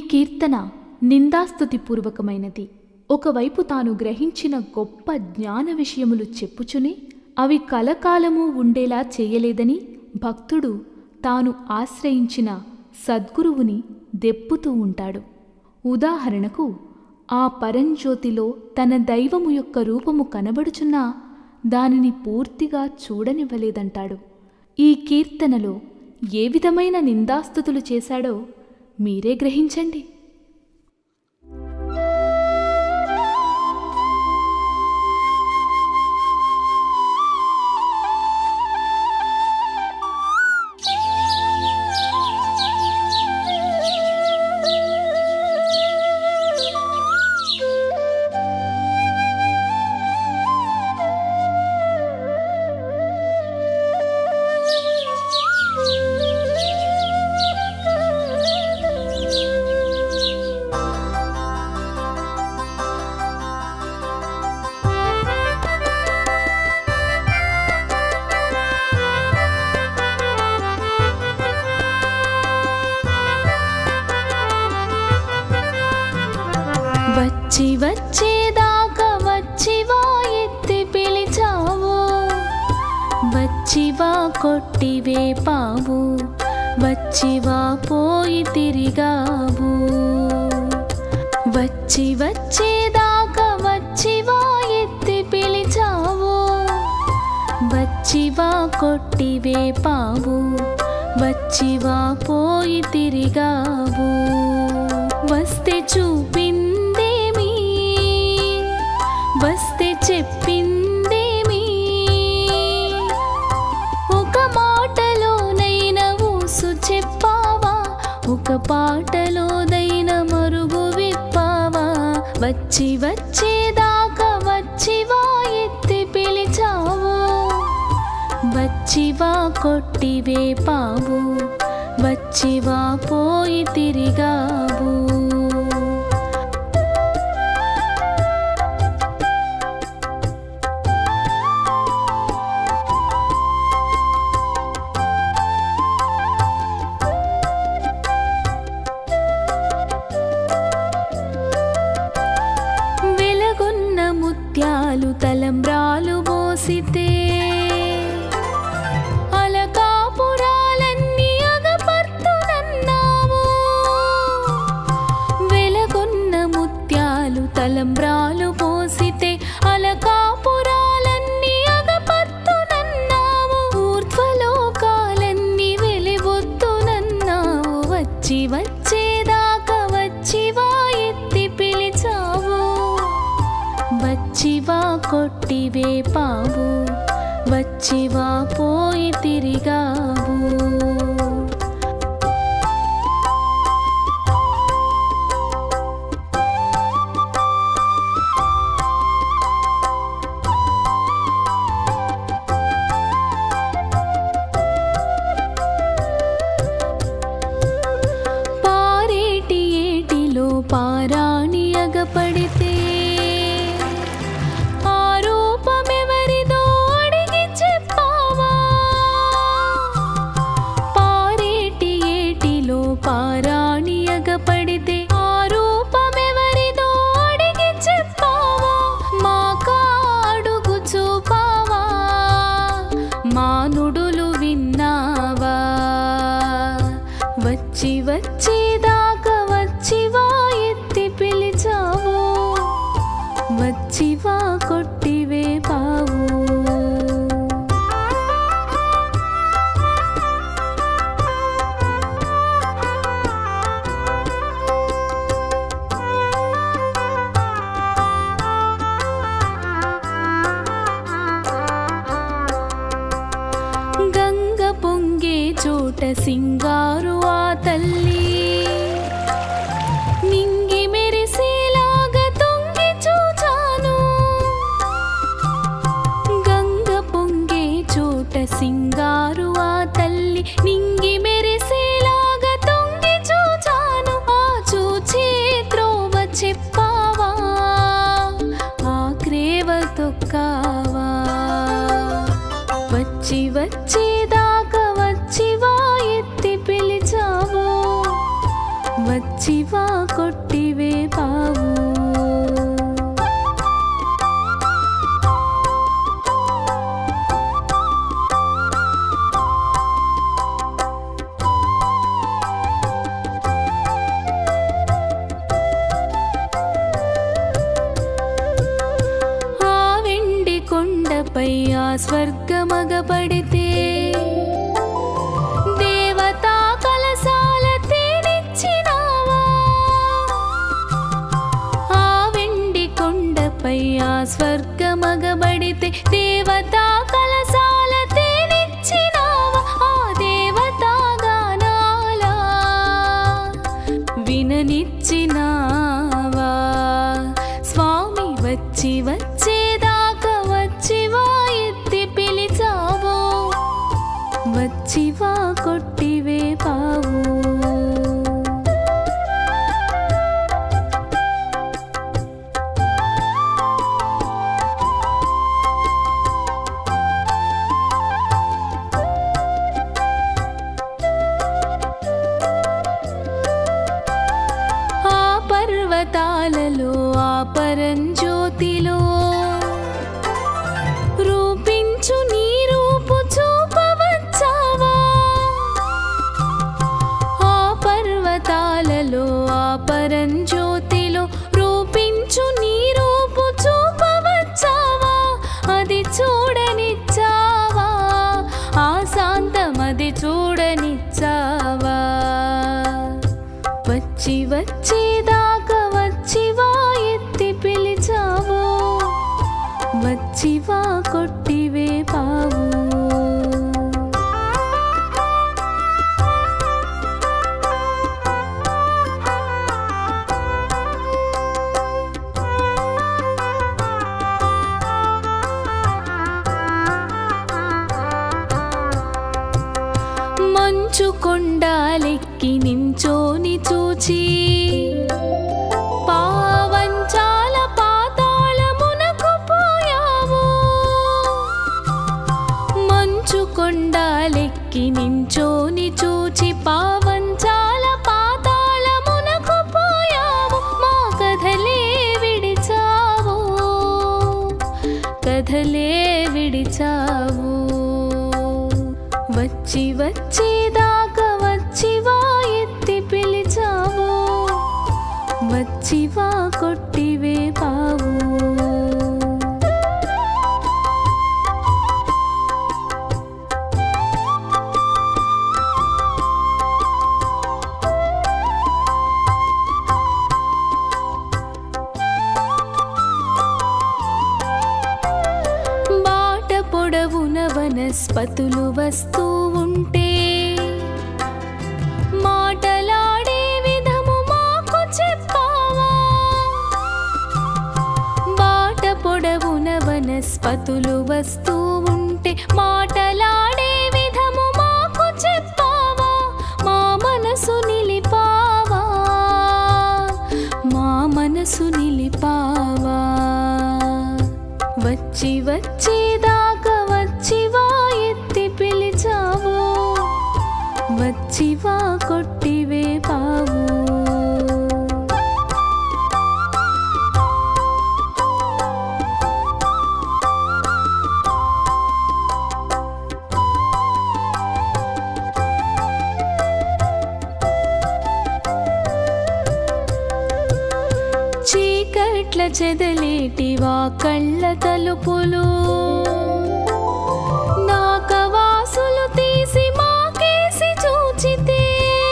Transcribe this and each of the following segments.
కీర్తన నిందాస్తుతిపూర్వకమైనది ఒకవైపు తాను గ్రహించిన గొప్ప జ్ఞాన విషయములు చెప్పుచుని అవి కలకాలము ఉండేలా చేయలేదని భక్తుడు తాను ఆశ్రయించిన సద్గురువుని దెప్పుతూ ఉంటాడు ఉదాహరణకు ఆ పరంజ్యోతిలో తన దైవము యొక్క రూపము కనబడుచున్నా దానిని పూర్తిగా చూడనివ్వలేదంటాడు ఈ కీర్తనలో ఏ విధమైన నిందాస్తుతులు చేశాడో మీరే గ్రహించండి వచ్చి వచ్చేదాకా వచ్చివా ఎత్తి పిలిచావు వచ్చివా కొట్టివే పావు వచ్చివా పోయి తిరిగావు వచ్చి వచ్చేదాకా వచ్చివా ఎత్తి పిలిచావు వచ్చివా కొట్టివే పావు వచ్చివా పోయి తిరిగావు వస్తే చూపిందేమి వస్తే చెప్పిందేమి ఒక మాటలోనైనా ఊసు చెప్పావా ఒక పాటలోదైన మరుగు విప్పావా వచ్చి వచ్చేదాకా వచ్చివా ఎత్తి పిలిచావు వచ్చివా కొట్టివే పావు వచ్చివా పోయి తిరిగావు వెలగొన్న ముత్యాలు తలంబ్రాలు మోసితే అలకాపురాలన్నీ అగపర్తునన్నావు వెలగొన్న ముత్యాలు తలంబ్రాలు మోసితే అలకాపురాలన్నీ అగపర్తునన్నావు ఊర్ధ్వలోకాలన్నీ వెలిబొత్తునన్నావు వచ్చి వచ్చేదాకా వచ్చివా ఎత్తి పిలిచావు వచ్చివా కొట్టివే పావు వచ్చివా పోయి తిరిగావు పారేటి ఏటిలో పారాణి అగపడితే ఆ రూపమెవరిదో అడిగి చెప్పావా పారేటి ఏటిలో పారాణి అగపడితే ఆ రూపమెవరిదో అడిగి చెప్పావా మా కాడుగు చూపావా మానుడులు విన్నావా వచ్చి వచ్చేదాకా వచ్చివా ఎత్తి పిలిచావు వచ్చివా కొట్టివే పావు గంగ పొంగే చోట సింగారు ఆ తల్లి నింగి మెరిసేలాగా తొంగి చూచాను వచ్చివా కొట్టివే పావు ఆ వెండి కొండపై ఆ స్వర్గమగపడితే దేవతా కలశాల తేనిచ్చినావా ఆ వెండి కొండపై ఆ స్వర్గమగబడితే దేవతా కలశాల తేనిచ్చినావా ఆ దేవతా గానాల విననిచ్చినావా స్వామి వచ్చి వచ్చేదాకా వచ్చివా ఎత్తి పిలిచావు వచ్చివా కొట్టివే పావు ఆ పర్వతాలలో ఆ పరంజ్యోతిలో రూపించు నీ రూపు చూపవచ్చావా ఆ పర్వతాలలో ఆ పరంజ్యోతిలో రూపించు నీ రూపు చూపవచ్చావా అది చూడనిచ్చావా ఆ శాంతమది చూడనిచ్చావా వచ్చి వచ్చేదాకా వచ్చివా ఎత్తి పిలిచావు వచ్చివా కొట్టివే పావు మంచు కొండాలెక్కి నించోని చూచి పావంచాల పాతాళమునకు పోయావు మంచు కొండాలెక్కి నించోని చూచి పావంచాల పాతాళమునకు పోయావు మా కథలే విడిచావు కథలే విడిచావు వచ్చి వచ్చేదాకా వచ్చివా ఎత్తి పిలిచావు వచ్చివా కొట్టివే పావు బాట పొడవున వనస్పతులు వస్తూ ఉంటే మాటలాడే విధము మాకు చెప్పావా బాట పొడవున వనస్పతులు వస్తూ ఉంటే మాటలాడే విధము మాకు చెప్పావా మా మనసు నిలిపావా మా మనసు నిలిపావా వచ్చి వచ్చేదాకా వచ్చివా ఎత్తి పిలిచావు వచ్చివా కొట్టివే పావు చీకట్ల చెదలేటివా కళ్ళ తలుపులు నాకవాసులు తీసి మాకేసి చూచితే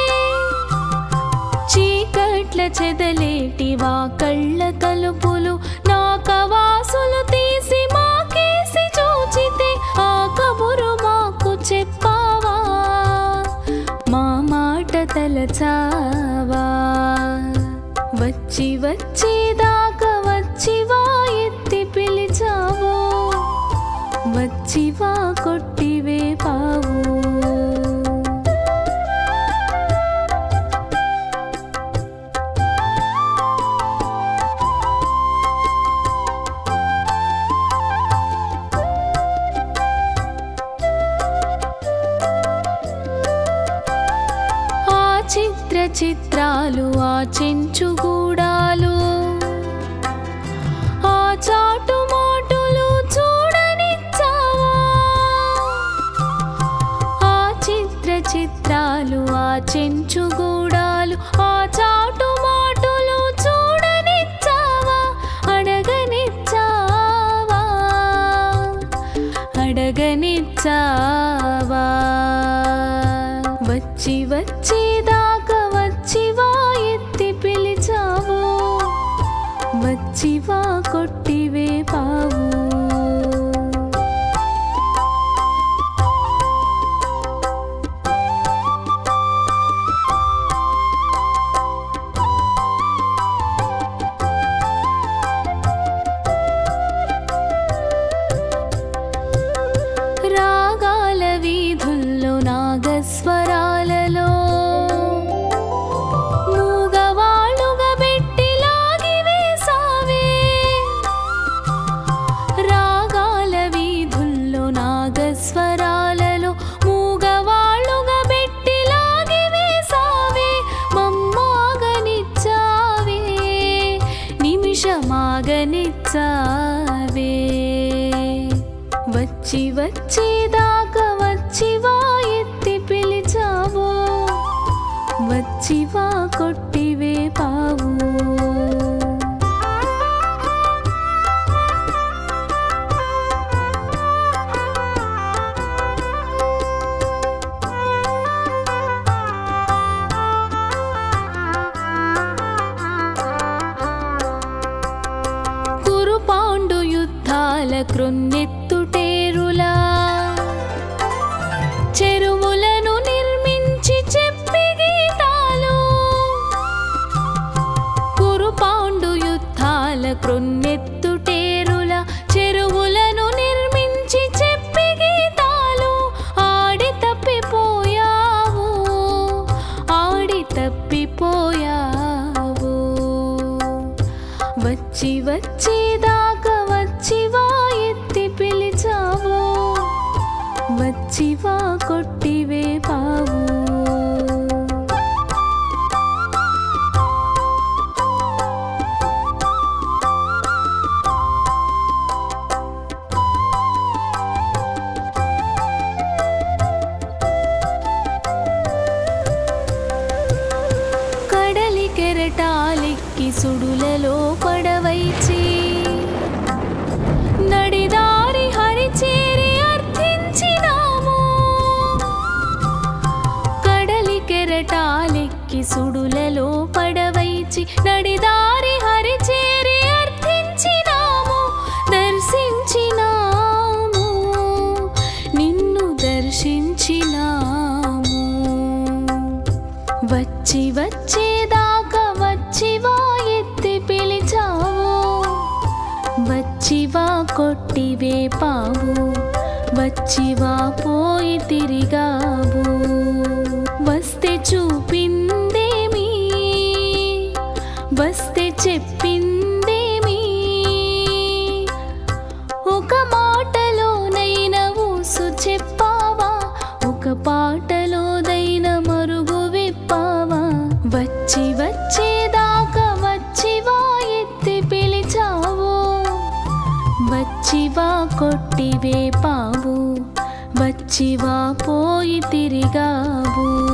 చీకట్ల చెదలేటివా కళ్ళ తలుపులు నాకవాసులు తీసి మాకేసి చూచితే ఆ కబురు మాకు చెప్పావా మా మాట తలచావా వచ్చి వచ్చేదాకా వచ్చివా ఎత్తి పిలిచావు వచ్చివా కొట్టివే పావు చిత్ర చిత్ర చిత్రాలు ఆ చెంచుగూడాలు ఆ చాటు మాటులు చూడనిచ్చావా ఆ చిత్ర చిత్రాలు ఆ చెంచుగూడాలు ఆ చాటు మాటులు చూడనిచ్చావా అడగనిచ్చావా అడగనిచ్చావా వచ్చి వచ్చేదాకా వచ్చివా ఎత్తి పిలిచావు వచ్చివా కొట్టివే పావు రాగాల వీధుల్లో నాగస్వరాలలో మూగవాళ్ళుగా పెట్టి లాగి వేసావే రాగాల వీధుల్లో నాగస్వరాలలో మూగవాళ్ళుగా పెట్టి లాగి వేసావే మమ్మాగనిచ్చావే నిమిషమాగనిచ్చావే వచ్చి వచ్చేదాకా వచ్చివా ఎత్తి పిలిచావో వచ్చివా కొట్టివే పావు కురుపాండు యుద్ధాల క్రొన్నెత్తుటేరులా చెరువులను నిర్మించి చెప్పి గీతాలు కురుపాండు యుద్ధాల క్రొన్నెత్తుటేరుల చెరువులను నిర్మించి చెప్పి గీతాలు ఆడి తప్పిపోయావు ఆడి తప్పిపోయావు వచ్చి వచ్చేదాకా వచ్చివా ఎత్తి పిలిచావు వచ్చివా కొట్టివే పావు కడలి కెరటాలెక్కి సుడులలో పడవైచి నడిదారి హరిచేరి అర్థించినాము కడలి కెరటాలెక్కి సుడులలో పడవైచి నడిదారి హరిచేరి అర్థించినాము దర్శించినాము నిన్ను దర్శించినాము వచ్చి వచ్చేదాకా వచ్చివా ఎత్తి పిలిచావు వచ్చివా కొట్టివే పావు వచ్చివా పోయి తిరిగావు వస్తే చూపిందేమి వస్తే చెప్పిందేమి ఒక మాటలోనైనా ఊసు చెప్పావా ఒక పాటలోదైన మరుగు విప్పావా వచ్చి వచ్చేదాకా వచ్చివా ఎత్తి పిలిచావు వచ్చివా కొట్టివే పావు వచ్చివా పోయి తిరిగావు